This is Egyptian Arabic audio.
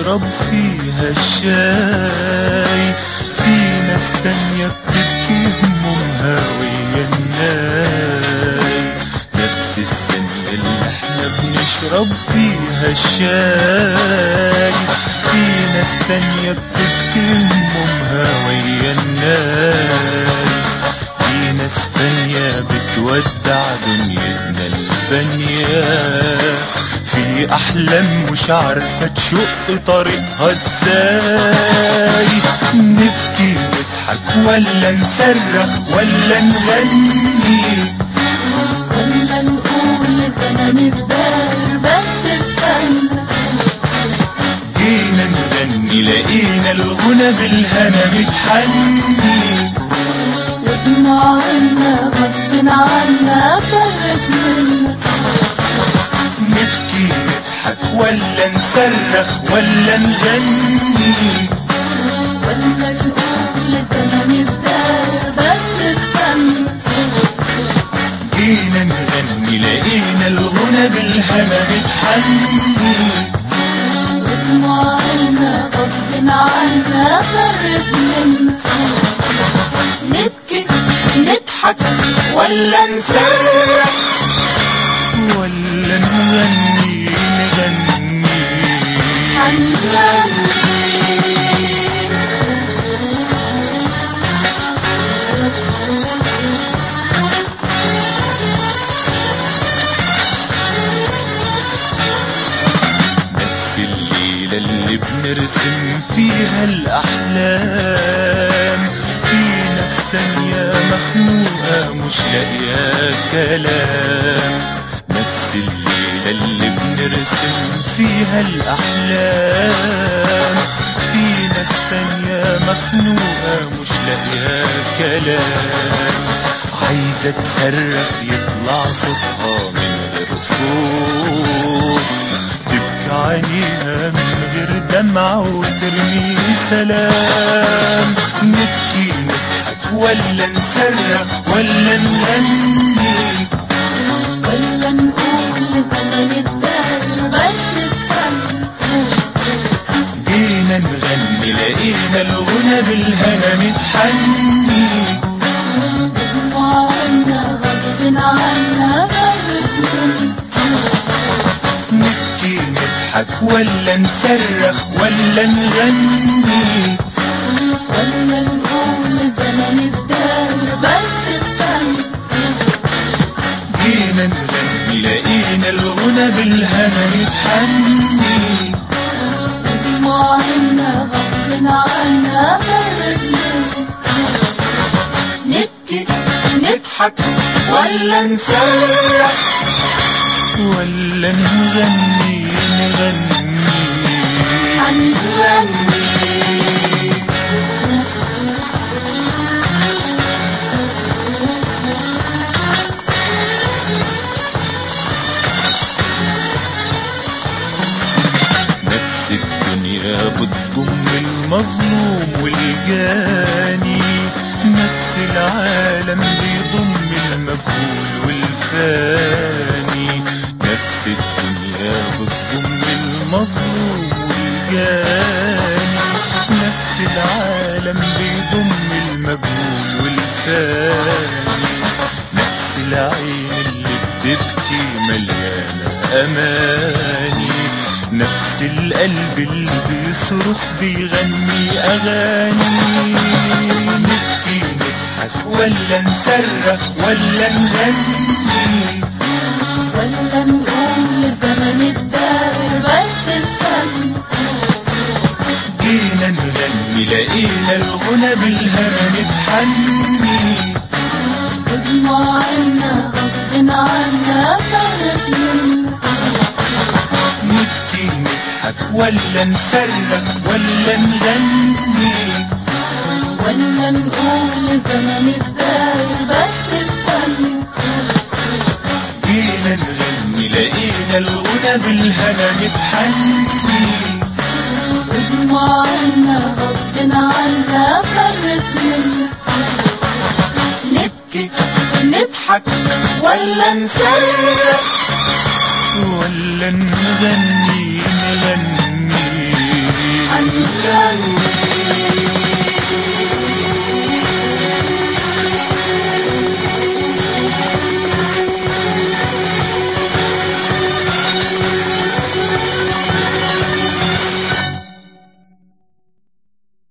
بنشرب فيها الشاي في ناس تانية بتبكي همومها ويا الناي نفس السن اللي احنا بنشرب فيها الشاي في ناس تانية بتبكي همومها ويا الناي في ناس فانية بتودع دنيتنا الفانية في أحلام مش عارفة تشق طريقها ازاي نبكي نضحك ولا نصرخ ولا نغني ولا نقول زمن الدار بس استنى جينا نغني لقينا الغنى بالهنا متحني ودموعنا غصب عنا فرت منا نبكي نضحك ولا نصرخ ولا نغني ولا نقول زمن الدار بس استنى جينا نغني لقينا الغنى بالهنا متحني ودموعنا غصب عنا فرت منا نبكي نضحك ولا نصرخ ولا نغني نغني هنغني نفس الليلة اللي بنرسم فيها الأحلام في ناس تانية مخنوقة مش لاقية كلام نفس الليلة اللي بنرسم فيها الأحلام في ناس تانية مخنوقة مش لاقية كلام عايزة تصرخ يطلع صوتها من غير صوت تبكي عينيها من غير دمعة وترمي سلام نبكي نضحك ولا نصرخ ولا نغني ولا نقول زمن الدار بس استنى جينا نغني لقينا الغنى بالهنا متحني دموعنا غصب عنا فرت منا نبكي نضحك ولا نصرخ ولا نغني ولا نقول زمن الدار بس استنى جينا نغني لقينا الغنى بالهنا متحني دموعنا غصب عنا فرت منا نبكي نضحك ولا نصرخ ولا نغني نغني هنغني نفس الدنيا بتضم المظلوم والجاني نفس العالم بيضم المجهول والفاني نفس الدنيا بتضم المظلوم والجاني نفس العالم بيضم المجهول والفاني نفس العين اللي بتبكي مليانة أماني نفس القلب اللي بيصرخ بيغني أغاني نبكي نضحك ولا نصرخ ولا نغني ولا نقول زمن الدار بس استنى جينا نغني لقينا الغنى بالهنا متحني ودموعنا غصب عنا فرت منا نبكي نضحك ولا نصرخ ولا نغني ولا نقول زمن الدار بس استنى جينا نغني لقينا الغنى بالهنا متحني ودموعنا غصب عنا فرت منا نبكي نضحك ولا نصرخ ولا نغني نغني هنغني